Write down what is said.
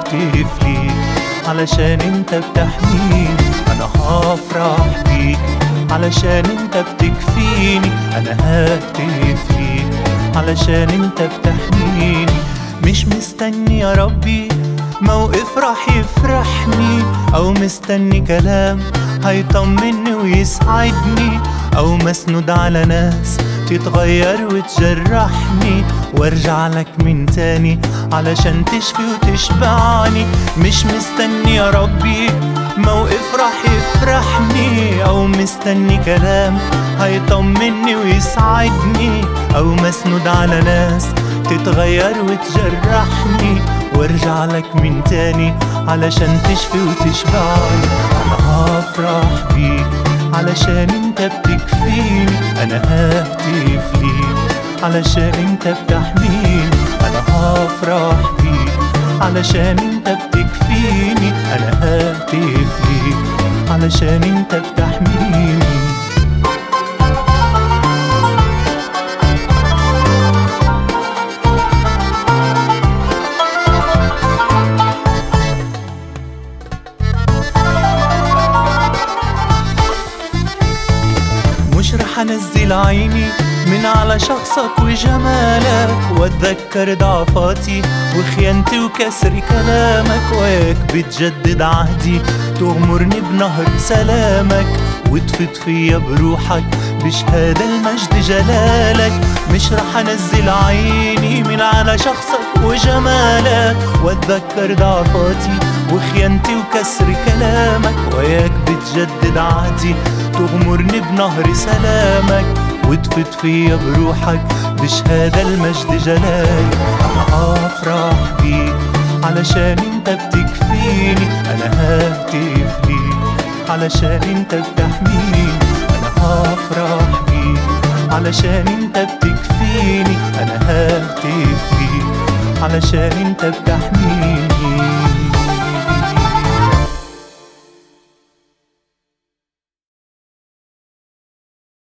ههتف ليك علشان انت بتحميني انا هفرح بيك علشان انت بتكفيني انا ههتف ليك علشان انت بتحميني مش مستني يا ربي موقف راح يفرحني او مستني كلام هيطمني ويسعدني او مسنود على ناس تتغير وتجرحني وارجع لك من تاني علشان تشفي وتشبعني مش مستني يا ربي موقف راح يفرحني او مستني كلام هيطمني ويسعدني او مسنود على ناس تتغير وتجرحني وارجع لك من تاني علشان تشفي وتشبعني انا هفرح بيك علشان انت بتكفيني انا ههتف ليك علشان انت بتحميني انا هفرح بيك علشان انت بتكفيني انا ههتف ليك علشان انت بتحميني مش رح انزل عيني من على شخصك وجمالك واتذكر ضعفاتي وخيانتي وكسر كلامك وياك بتجدد عهدي تغمرني بنهر سلامك وتفيض فيا بروحك بشهادة المجد جلالك مش رح انزل عيني من على شخصك وجمالك واتذكر ضعفاتي وخيانتي وكسر كلامك وياك بتجدد عهدي تغمرني بنهر سلامك وتفيض فيا بروحك بشهادة المجد جلالك أنا هفرح بيك علشان انت بتكفيني أنا ههتف ليك علشان انت بتحميني أنا هفرح بيك علشان انت بتكفيني أنا ههتف ليك علشان انت بتحميني